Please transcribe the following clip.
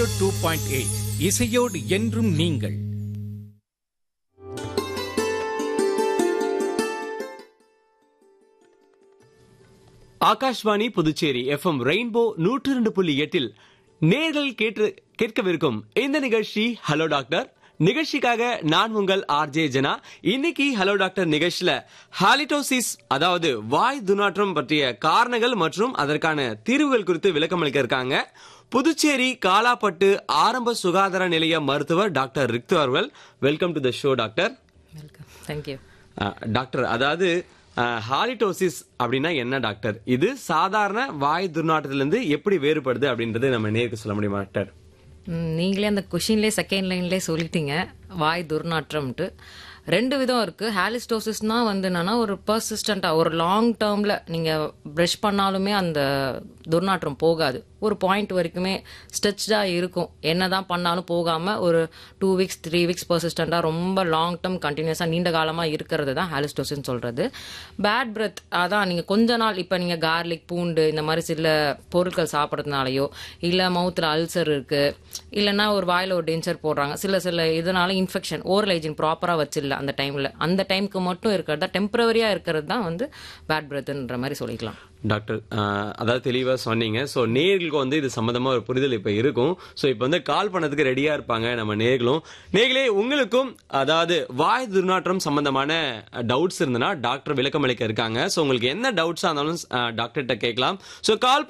two point eight இசையோடு என்றும் நீங்கள் ஆகாஷ்வாணி புதுச்சேரி எஃப்எம் ரெயின்போ நூற்று ரெண்டு புள்ளி எட்டில் நேர்கள் கேட்டு கேட்கவிருக்கும் இந்த நிகழ்ச்சி ஹலோ டாக்டர் நிகழ்ச்சிக்காக நான் உங்கள் ஆர்ஜே ஜனா இன்னைக்கு ஹலோ டாக்டர் நிகழ்ச்சியில ஹாலிடோசிஸ் அதாவது வாய் துர்நாற்றம் பற்றிய காரணங்கள் மற்றும் அதற்கான தீர்வுகள் குறித்து விளக்கம் அளிக்க இருக்காங்க புதுச்சேரி காலாப்பட்டு ஆரம்ப சுகாதார நிலைய மருத்துவர் டாக்டர் ரிக்து அவர்கள் welcome to the show doctor welcome thank you ah, doctor அதாவது ஹாலிடோசிஸ் அப்படின்னா என்ன டாக்டர் இது சாதாரண வாய் துர்நாற்றத்திலிருந்து எப்படி வேறுபடுது அப்படின்றது நம்ம நேருக்கு சொல்ல முடியுமா டாக்டர் நீங்களே அந்த கொஷின்லேயே செகண்ட் லைன்லேயே சொல்லிட்டீங்க வாய் துர்நாற்றம்ட்டு ரெண்டு விதம் இருக்கு ஹாலிஸ்டோசிஸ்னா வந்து என்னன்னா ஒரு பர்சிஸ்டண்டா ஒரு லாங் டேர்ம்ல நீங்க ப்ரஷ் பண்ணாலுமே அந்த துர்நாற்றம் போகாது ஒரு பாயிண்ட் வரைக்குமே ஸ்ட்ரெச்டா இருக்கும் என்னதான் பண்ணாலும் போகாம ஒரு டூ வீக்ஸ் த்ரீ வீக்ஸ் பர்சிஸ்டண்டா ரொம்ப லாங் டேர்ம் கண்டினியூஸா நீண்ட காலமா இருக்கிறது தான் ஹாலிஸ்டோசிஸ் சொல்றது பேட் பிரெத் அதான் நீங்க கொஞ்ச நாள் இப்ப நீங்க கார்லிக் பூண்டு இந்த மாதிரி சில பொருட்கள் சாப்பிட்றதுனாலயோ இல்ல மவுத்துல அல்சர் இருக்கு இல்லைன்னா ஒரு வாயில ஒரு டென்ச்சர் போடுறாங்க சில சில இதனால இன்ஃபெக்ஷன் ஓரல் ஹைஜின் ப்ராப்பரா வச்சிடல அந்த டைம்ல அந்த டைம்க்கு மட்டும் இருக்கிறது தான் டெம்பரவரியா இருக்கிறது தான் வந்து பேட் பிரெத்ன்ற மாதிரி சொல்லிக்கலாம் டாக்டர் அஹ், அதாவது தெளிவா சொன்னீங்க ஸோ நேர்களுக்கு வந்து இது சம்பந்தமா ஒரு புரிதல் இப்ப இருக்கும் ஸோ இப்போ வந்து கால் பண்ணதுக்கு ரெடியா இருப்பாங்க நம்ம நேர்களும் நேர்களே உங்களுக்கும் அதாவது வாய் துர்நாற்றம் சம்பந்தமான டவுட்ஸ் இருந்ததுன்னா டாக்டர் விளக்கம் அளிக்க இருக்காங்க ஸோ உங்களுக்கு என்ன டவுட்ஸா இருந்தாலும் டாக்டர்கிட்ட கேட்கலாம் ஸோ கால்